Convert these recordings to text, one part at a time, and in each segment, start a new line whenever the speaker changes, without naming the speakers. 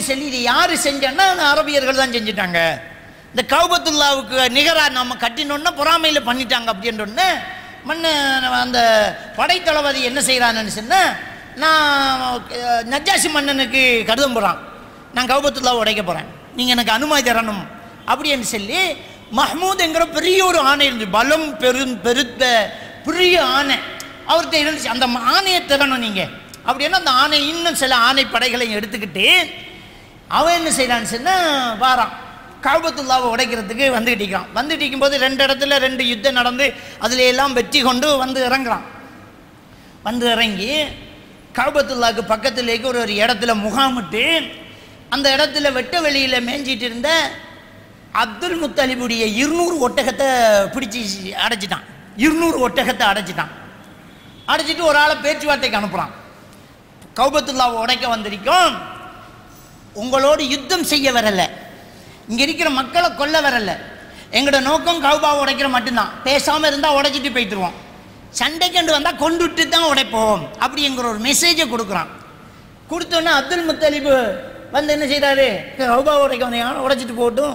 சொல்லி இது யார் செஞ்சேன்னா அரபியர்கள் தான் செஞ்சுட்டாங்க இந்த கௌபத்துல்லாவுக்கு நிகராக நம்ம கட்டினோன்னா பொறாமையில் பண்ணிட்டாங்க அப்படின்றோன்னே மண்ணு அந்த படைத்தளபதி என்ன செய்கிறான்னு சொன்னால் நான் அஹ், நஜ்ஜாசி மன்னனுக்கு கடிதம் போகிறான் நான் கௌபத்துல்லாவை உடைக்க போகிறேன் நீங்கள் எனக்கு அனுமதி தரணும் அப்படின்னு சொல்லி மஹ்மூதுங்கிற பெரிய ஒரு ஆணை இருந்துச்சு பலம் பெரும் பெருத்த பெரிய ஆணை அவர்கிட்ட இருந்துச்சு அந்த ஆணையை தரணும் நீங்கள் அப்படின்னா அந்த ஆணை இன்னும் சில ஆணை படைகளையும் எடுத்துக்கிட்டு அவன் என்ன செய்கிறான்னு சொன்னால் வாரான் காபத்துல்லாவை உடைக்கிறதுக்கு வந்துகிட்டு இருக்கிறான் வந்துட்டு இருக்கும்போது ரெண்டு இடத்துல ரெண்டு யுத்தம் நடந்து அதுல எல்லாம் வெற்றி கொண்டு வந்து இறங்குறான் வந்து இறங்கி காபத்துல்லாவுக்கு பக்கத்துலேக்கு ஒரு ஒரு இடத்துல முகாமிட்டு அந்த இடத்துல வெட்ட வெளியில் மேய்ஞ்சிட்டு இருந்த அப்துல் முத்தலிபுடைய இருநூறு ஒட்டகத்தை பிடிச்சி அடைச்சிட்டான் இருநூறு ஒட்டகத்தை அடைச்சிட்டான் அடைச்சிட்டு ஒரு ஆளை பேச்சுவார்த்தைக்கு அனுப்புகிறான் கௌபத்துல்லாவை உடைக்க வந்திருக்கோம் உங்களோடு யுத்தம் செய்ய வரல இங்கே இருக்கிற மக்களை கொல்ல வரல எங்களோட நோக்கம் கௌபாவை உடைக்கிற மட்டும்தான் பேசாமல் இருந்தால் உடைச்சிட்டு போய்த்துருவோம் சண்டைக்கண்டு வந்தால் கொண்டுட்டு தான் உடைப்போம் அப்படிங்கிற ஒரு மெசேஜை கொடுக்குறான் கொடுத்தோன்னே அப்துல் முத்தலிபு வந்து என்ன செய்கிறாரு கௌபா உடைக்க வந்தீங்க உடைச்சிட்டு போகட்டும்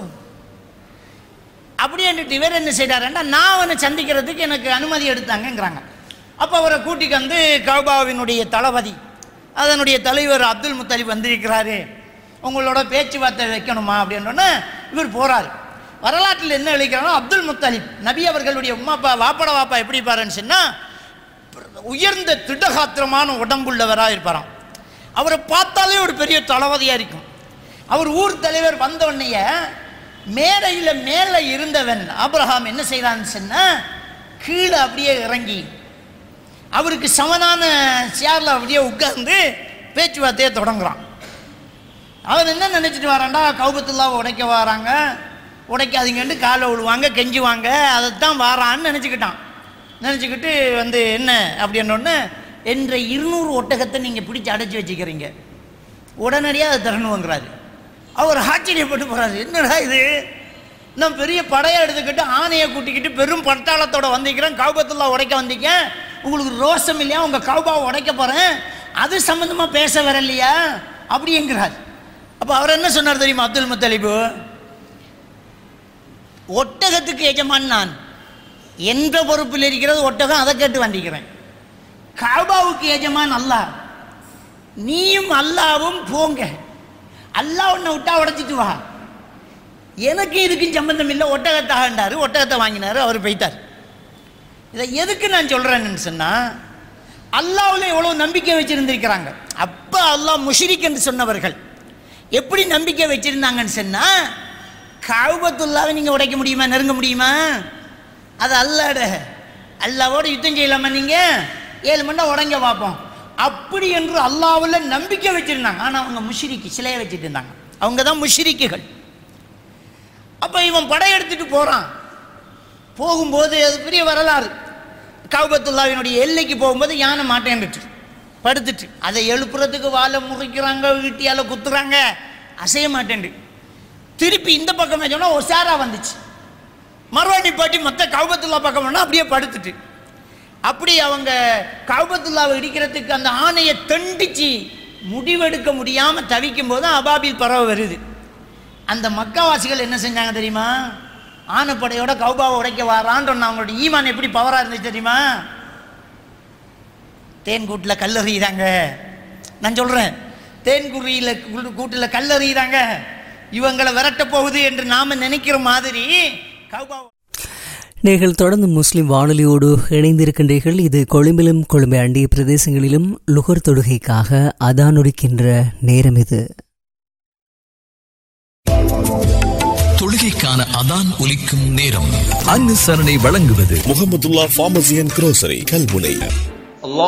அப்படின்ட்டு இவர் என்ன செய்கிறாருன்னா நான் அவனை சந்திக்கிறதுக்கு எனக்கு அனுமதி எடுத்தாங்கங்கிறாங்க அப்போ அவரை கூட்டிக்கு வந்து கௌபாவினுடைய தளபதி அதனுடைய தலைவர் அப்துல் முத்தலிப் வந்திருக்கிறாரு உங்களோட பேச்சுவார்த்தை வைக்கணுமா அப்படின்னோடனே இவர் போகிறார் வரலாற்றில் என்ன எழுதிக்கிறானோ அப்துல் முத்தலிப் நபி அவர்களுடைய உமாப்பா வாப்பட வாப்பா எப்படி இருப்பாருன்னு சொன்னால் உயர்ந்த திடகாத்திரமான உடம்புள்ளவராக இருப்பாராம் அவரை பார்த்தாலே ஒரு பெரிய தளபதியாக இருக்கும் அவர் ஊர் தலைவர் வந்த உடனேயே மேடையில் மேலே இருந்தவன் ஆபிரகாம் என்ன செய்கிறான்னு சொன்னால் கீழே அப்படியே இறங்கி அவருக்கு சமனான சேரில் அப்படியே உட்கார்ந்து பேச்சுவார்த்தையை தொடங்குறான் அவன் என்ன நினச்சிட்டு வரான்டா கௌபத்துல்லாவை உடைக்க வராங்க உடைக்காதீங்கன்ட்டு காலை விழுவாங்க கெஞ்சுவாங்க அதைத்தான் வாரான்னு நினச்சிக்கிட்டான் நினச்சிக்கிட்டு வந்து என்ன அப்படின்னொன்னே என்ற இருநூறு ஒட்டகத்தை நீங்கள் பிடிச்சி அடைச்சி வச்சுக்கிறீங்க உடனடியாக அதை தரணுங்கிறாரு அவர் ஆச்சரியப்பட்டு போகிறாரு என்னடா இது நான் பெரிய படையை எடுத்துக்கிட்டு ஆணையை கூட்டிக்கிட்டு பெரும் பட்டாளத்தோட வந்திருக்கிறேன் கௌபத்துல்லா உடைக்க வந்திருக்கேன் உங்களுக்கு ரோஷம் இல்லையா உங்கள் கௌபாவை உடைக்க போகிறேன் அது சம்மந்தமாக பேச வரலையா அப்படிங்கிறார் அப்போ அவர் என்ன சொன்னார் தெரியுமா அப்துல் முத்தலிபு ஒட்டகத்துக்கு எஜமான் நான் என்ற பொறுப்பில் இருக்கிறது ஒட்டகம் அதை கேட்டு வந்திக்கிறேன் காபாவுக்கு எஜமான் அல்லாஹ் நீயும் அல்லாவும் போங்க அல்லாஹ் உன்னை விட்டா உடைச்சிட்டு வா எனக்கு இதுக்கும் சம்பந்தம் இல்லை ஒட்டகத்தாகண்டாரு ஒட்டகத்தை வாங்கினாரு அவர் போய்த்தார் இதை எதுக்கு நான் சொல்கிறேன்னு சொன்னால் அல்லாவில் எவ்வளோ நம்பிக்கை வச்சுருந்துருக்கிறாங்க அப்போ அல்லாஹ் முஷிரிக் என்று சொன்னவர்கள் எப்படி நம்பிக்கை வச்சுருந்தாங்கன்னு சொன்னால் காபத்துல்லாவை நீங்கள் உடைக்க முடியுமா நெருங்க முடியுமா அது அல்லாட அல்லாவோட யுத்தம் செய்யலாமா நீங்கள் ஏழு மணி நேரம் உடங்க பார்ப்போம் அப்படி என்று அல்லாவில் நம்பிக்கை வச்சுருந்தாங்க ஆனால் அவங்க முஷிரிக்கு சிலையை வச்சுட்டு இருந்தாங்க அவங்க தான் முஷிரிக்குகள் அப்போ இவன் படையெடுத்துட்டு போகிறான் போகும்போது அது பெரிய வரலாறு கௌபத்துல்லாவினுடைய எல்லைக்கு போகும்போது யானை மாட்டேன்னுட்டு படுத்துட்டு அதை எழுப்புறதுக்கு வாழை முறிக்கிறாங்க வீட்டியால் குத்துறாங்க அசைய மாட்டேன்டு திருப்பி இந்த பக்கம் சொன்னால் ஒசாரா வந்துச்சு மறுவாடி பாட்டி மொத்த கௌபத்துல்லா பக்கம் பண்ணால் அப்படியே படுத்துட்டு அப்படி அவங்க கௌபத்துல்லாவை இடிக்கிறதுக்கு அந்த ஆணையை தண்டிச்சு முடிவெடுக்க முடியாமல் தவிக்கும் போது அபாபில் பறவை வருது அந்த மக்காவாசிகள் என்ன செஞ்சாங்க தெரியுமா ஆனைப்படையோட கௌபாவை உடைக்க வாரான்னு அவங்களோட ஈமான் எப்படி பவராக இருந்துச்சு தெரியுமா தேன் கூட்டில் கல்லறிகிறாங்க நான் சொல்கிறேன் தேன் குறியில் கூட்டில் கல்லறிகிறாங்க இவங்களை விரட்ட போகுது என்று நாம் நினைக்கிற மாதிரி கௌபா
நீங்கள் தொடர்ந்து முஸ்லிம் வானொலியோடு இணைந்திருக்கின்றீர்கள் இது கொழும்பிலும் கொழும்பை அண்டிய பிரதேசங்களிலும் லுகர் தொடுகைக்காக அதானுரிக்கின்ற நேரம் இது
தொழுகைக்கான அதான் ஒலிக்கும் நேரம் அன்னசரணை வழங்குவது
Mohamadullah pharmacy and grocery Kalmunai